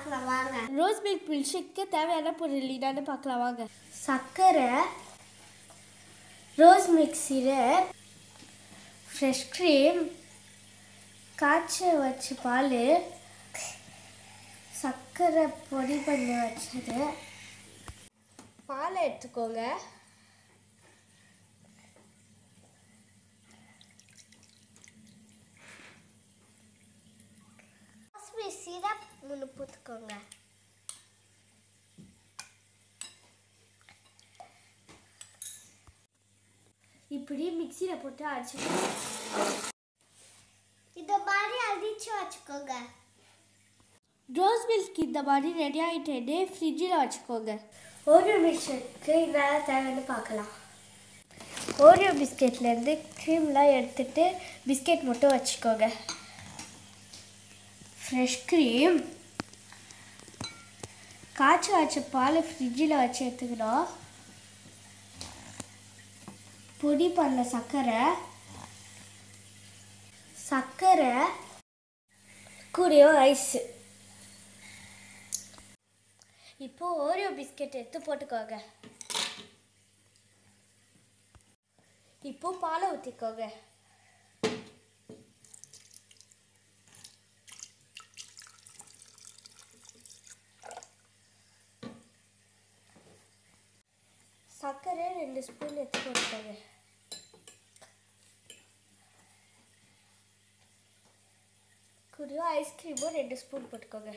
பார்க்கலாம் வாங்க rose milk milk shake தேவையான பொருள் என்னன்னு பார்க்கலாம் வாங்க சர்க்கரை rose milk syrup fresh cream காய்ச்ச வச்ச பால் சர்க்கரை பொடி பண்ணி வச்சது பாலை எடுத்துக்கோங்க ரோஸ் சிரப் ஒன்று பூத்துக்கோங்க இப்படி மிக்சியில் போட்டு அரைச்சிட்டு இந்த மாதிரி அடிச்சு வச்சுக்கோங்க ரோஸ் மில்க் இந்த மாதிரி ரெடி ஆகிட்டேன்னு ஃப்ரிட்ஜில் வச்சுக்கோங்க ஓரியோ பிஸ்கெட்டுக்கு என்னென்ன தேவைன்னு பார்க்கலாம் ஓரியோ பிஸ்கெட்லேருந்து க்ரீம்லாம் எடுத்துட்டு பிஸ்கெட் மட்டும் வச்சுக்கோங்க ஃப்ரெஷ் க்ரீம் காய்ச்சி வச்ச பால் ஃப்ரிட்ஜில் வச்சு எடுத்துக்கணும் பொடி பண்ண சர்க்கரை சர்க்கரை கூடயும் ஐஸு இப்போ ஓரியோ பிஸ்கெட் எடுத்து போட்டுக்கோங்க இப்போ பாலை ஊற்றிக்கோங்க சர்க்கரை ரெண்டு ஸ்பூன் எடுத்து போட்டுக்கோங்க கூடயும் ஐஸ்கிரீமும் ரெண்டு ஸ்பூன் போட்டுக்கோங்க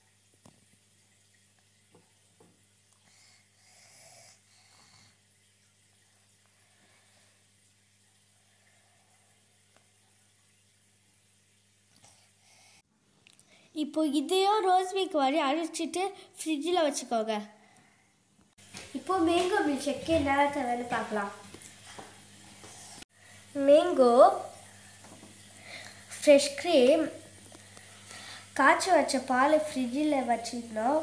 இப்போ இதையும் ரோஸ் மில்க் மாதிரி அரைச்சிட்டு ஃப்ரிட்ஜில் வச்சுக்கோங்க இப்போ மேங்கோ மில்க் ஷேக்கு என்னென்ன தேவைன்னு பார்க்கலாம் மேங்கோ ஃப்ரெஷ் க்ரீம் காய்ச்சி வச்ச பால் ஃப்ரிட்ஜில் வச்சுக்கணும்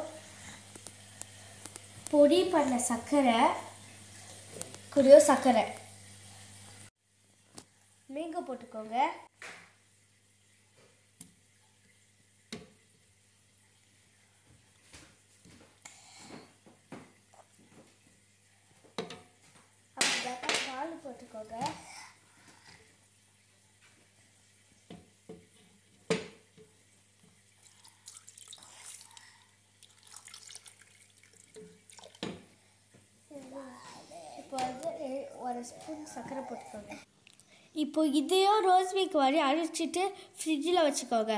பொடி பண்ண சர்க்கரை கூடயோ சர்க்கரை மேங்கோ போட்டுக்கோங்க அப்படின்னாக்கா பால் போட்டுக்கோங்க இப்போ வந்து ரெ- ஒரு ஸ்பூன் சர்க்கரை போட்டுக்கோங்க இப்போ இதையும் ரோஸ் மில்க் மாதிரி அரைச்சிட்டு ஃப்ரிட்ஜில் வச்சுக்கோங்க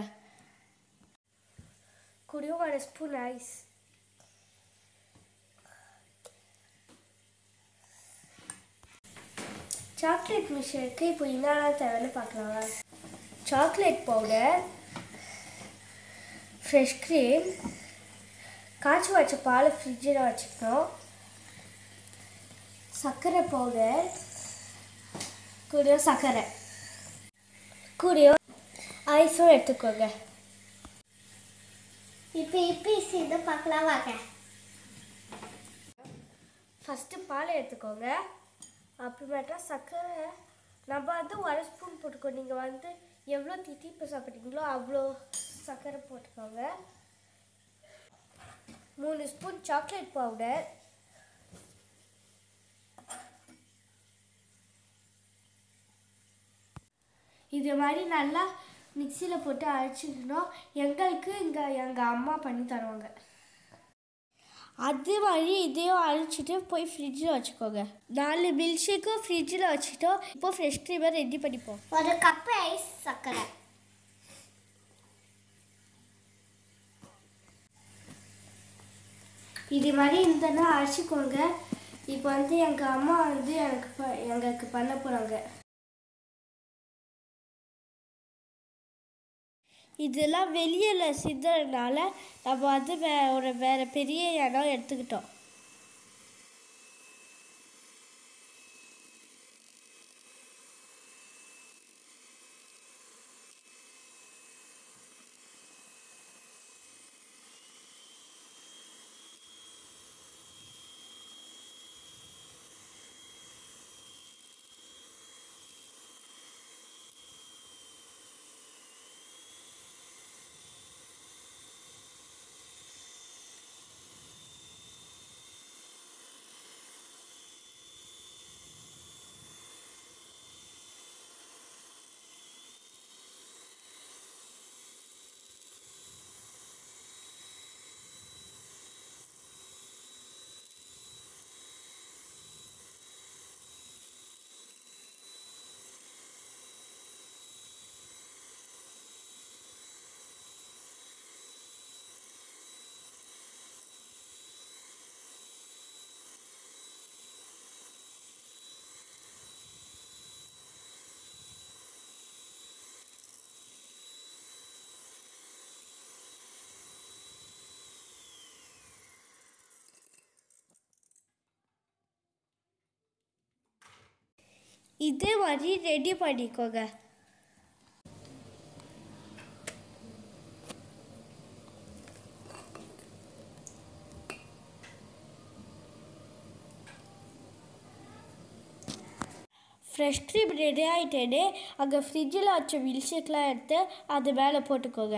கூடயும் ஒரு ஸ்பூன் ஐஸ் சாக்லேட் மிஷனுக்கு இப்போ என்னென்ன தேவைன்னு பார்க்கலாம் சாக்லேட் பவுடர் ஃப்ரெஷ் க்ரீம் காய்ச்சி வச்ச பால் ஃப்ரிட்ஜில் வச்சுக்கணும் சர்க்கரை பவுடர் கூடயும் சர்க்கரை கூடயும் ஐஸும் எடுத்துக்கோங்க இப்போ இப்போ செய்து பார்க்கலாம் வாங்க ஃபஸ்ட்டு பால் எடுத்துக்கோங்க அப்புறமேட்டா சர்க்கரை நம்ம வந்து ஒரு ஸ்பூன் போட்டுக்கோ நீங்கள் வந்து எவ்வளோ தித்திப்பு சாப்பிட்றீங்களோ அவ்வளோ சர்க்கரை போட்டுக்கோங்க மூணு ஸ்பூன் சாக்லேட் பவுடர் இது மாதிரி நல்லா மிக்சியில் போட்டு அரைச்சிக்கணும் எங்களுக்கு இங்கே எங்கள் அம்மா பண்ணி தருவாங்க அது மாதிரி இதையும் அரைச்சிட்டு போய் ஃப்ரிட்ஜில் வச்சுக்கோங்க நாலு மில்க் ஷேக்கும் ஃப்ரிட்ஜில் வச்சுட்டோம் இப்போ ஃப்ரெஷ் க்ரீமை ரெடி பண்ணிப்போம் ஒரு கப் ஐஸ் சர்க்கரை இது மாதிரி இருந்தனா அரைச்சிக்கோங்க இப்போ வந்து எங்கள் அம்மா வந்து எனக்கு ப எங்களுக்கு பண்ண போகிறாங்க இதெல்லாம் வெளியில் சிந்தறதுனால நம்ம வந்து வே ஒரு வேறு பெரிய இடம் எடுத்துக்கிட்டோம் இதே மாதிரி ரெடி பண்ணிக்கோங்க ஃப்ரெஷ் க்ரீம் ரெடி ஆகிட்டேனே அங்கே ஃப்ரிட்ஜில் வச்ச மில்க் ஷேக்லாம் எடுத்து அது மேலே போட்டுக்கோங்க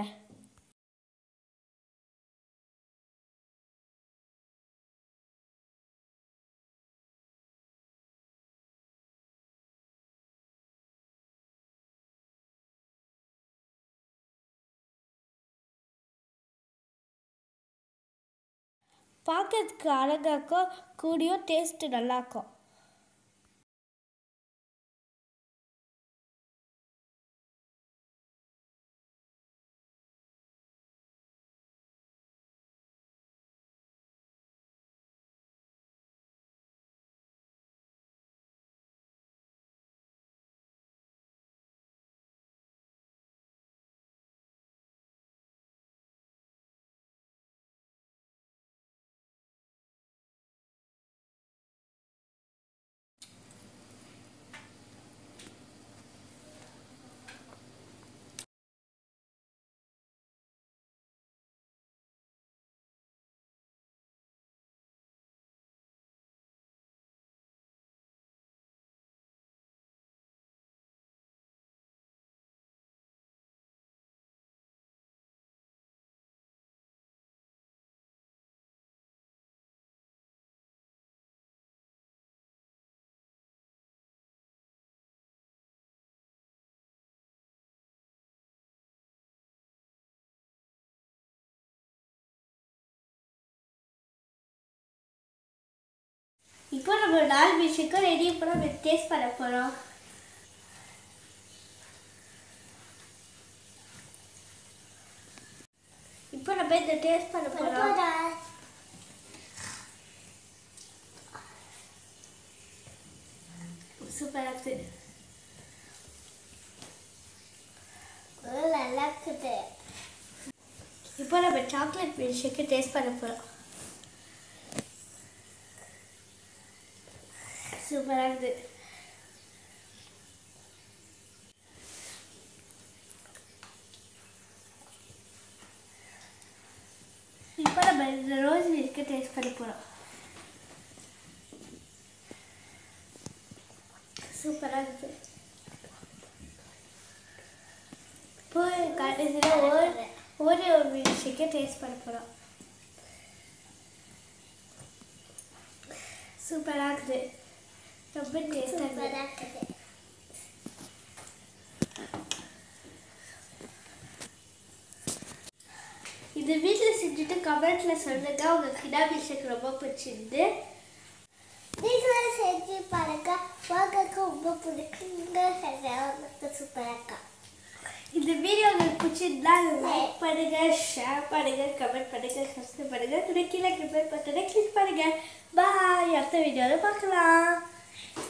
பார்க்கறதுக்கு அழகாக்கும் கூடியும் டேஸ்ட்டு நல்லாயிருக்கும் இப்போ நம்ம நாலு மிஷிக்கு ரெடி பண்ண நம்ம டேஸ்ட் பண்ண போகிறோம் இப்போ நம்ம இந்த டேஸ்ட் பண்ண போகிறோம் சூப்பராக இருக்குது நல்லா இருக்குது இப்போ நம்ம சாக்லேட் மில்க் ஷேக்கு டேஸ்ட் பண்ண போகிறோம் சூப்பராக இருக்குது இப்போ நம்ம இந்த ரோஸ் மில்க்கு டேஸ்ட் பண்ண போகிறோம் சூப்பராக இருக்குது இப்போ கடைசியில் ஒரு ஒரே ஒரு மில்க் ஷேக்கை டேஸ்ட் பண்ண போகிறோம் சூப்பராக இருக்குது ரொம்ப டேஸ்டாக இருக்குது இது வீட்டில் செஞ்சுட்டு கமெண்ட்டில் சொல்லுங்க உங்கள் கிடா மில்க் ஷேக் ரொம்ப பிடிச்சிருந்து நீங்களும் செஞ்சு பாருங்க வாங்கக்கு ரொம்ப பிடிக்குங்க எனக்கு சூப்பராக இருக்கா இந்த வீடியோ உங்களுக்கு பிடிச்சிருந்தா லைக் பண்ணுங்க ஷேர் பண்ணுங்க கமெண்ட் பண்ணுங்க சப்ஸ்கிரைப் பண்ணுங்க கூட கீழே கமெண்ட் பட்டனை கிளிக் பண்ணுங்க பாய் அடுத்த வீடியோவில் பார்க்கலாம்